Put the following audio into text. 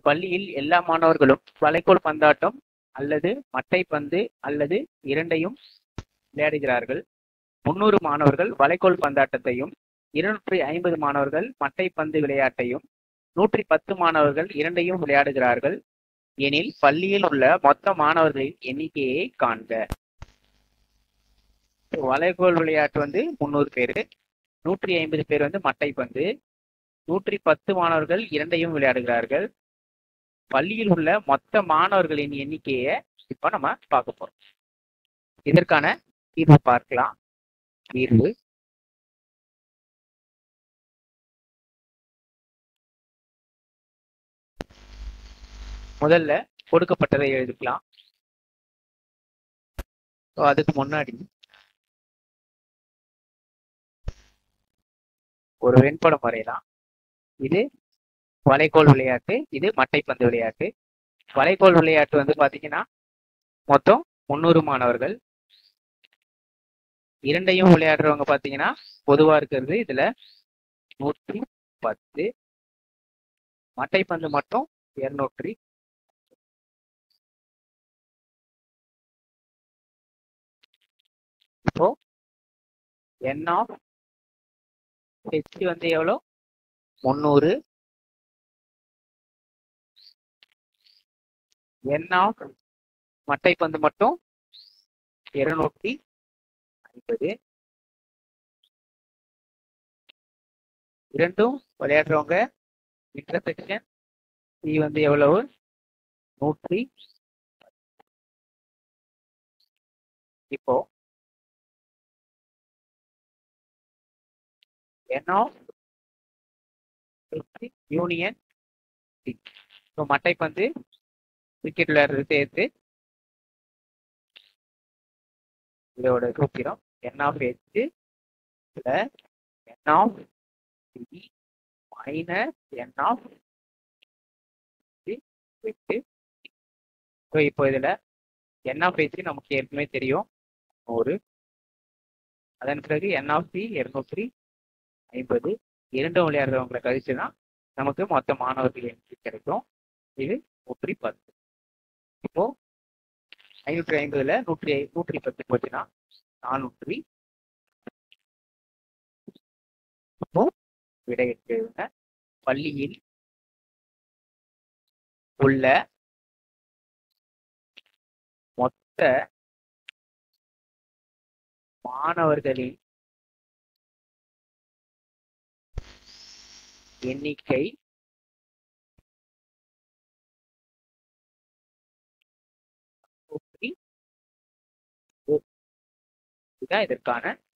பள்ளியில் எல்லா மாணவர்களும் வளைகோல் பந்தாட்டம் அல்லது மட்டை பந்து அல்லது இரண்டையும் விளையாடுகிறார்கள் முன்னூறு மாணவர்கள் வளைகோல் பந்தாட்டத்தையும் இருநூற்றி ஐம்பது மாணவர்கள் மட்டை பந்து விளையாட்டையும் நூற்றி பத்து மாணவர்கள் இரண்டையும் விளையாடுகிறார்கள் எனில் பள்ளியில் உள்ள மொத்த மாணவர்களின் எண்ணிக்கையை காண்க வளைகோல் விளையாட்டு வந்து முந்நூறு பேர் நூற்றி ஐம்பது பேர் வந்து மட்டை பந்து நூற்றி பத்து மாணவர்கள் இரண்டையும் விளையாடுகிறார்கள் பள்ளியில் உள்ள மொத்த மாணவர்களின் எண்ணிக்கையை இப்ப நம்ம பார்க்க போறோம் இதற்கான தீர்வு பார்க்கலாம் தீர்வு முதல்ல கொடுக்கப்பட்டதை எழுதிக்கலாம் So, அதுக்கு முன்னாடி ஒரு வெண்படம் வரையலாம் இது வளைகோல் விளையாட்டு இது மட்டைப்பந்து விளையாட்டு வளைகோல் விளையாட்டு வந்து பாத்தீங்கன்னா மொத்தம் முந்நூறு மாணவர்கள் இரண்டையும் விளையாடுறவங்க பாத்தீங்கன்னா பொதுவா இருக்கிறது இதுல நூற்றி பத்து மட்டைப்பந்து மட்டும் இருநூற்றி இப்போ என் ஆஃப் ஹெச் வந்து எவ்வளோ முந்நூறு என் ஆஃப் மட்டைப்பந்து மட்டும் இருநூற்றி ஐம்பது இரண்டும் விளையாடுறவங்க இன்டர்செக்ஷன் சி வந்து எவ்வளவு நூற்றி இப்போ n of union C so மட்டைப்பந்து கிரிக்கெட் விளையாடுறது சேர்த்து இதோட சூத்திரம் n of H plus n of C minus n of எட்டு ஸோ இப்போ இதில் என் ஆஃப் ஹெச் நமக்கு ஏற்கனவே தெரியும் நூறு அதன் பிறகு என் ஆஃப் சி இருநூற்றி ஐம்பது இரண்டும் விளையாடுறவங்களை கழிச்சு தான் நமக்கு மொத்த மாணவர்கள் எண்ணிக்கை கிடைக்கும் இது நூற்றி பத்து இப்போ ஐநூற்றி ஐம்பதுல நூற்றி நூற்றி பத்து போச்சுன்னா நானூற்றி இப்போ விடையிட்டு பள்ளியில் உள்ள மொத்த மாணவர்களின் எண்ணிக்கை நூற்றி இதுதான் இதற்கான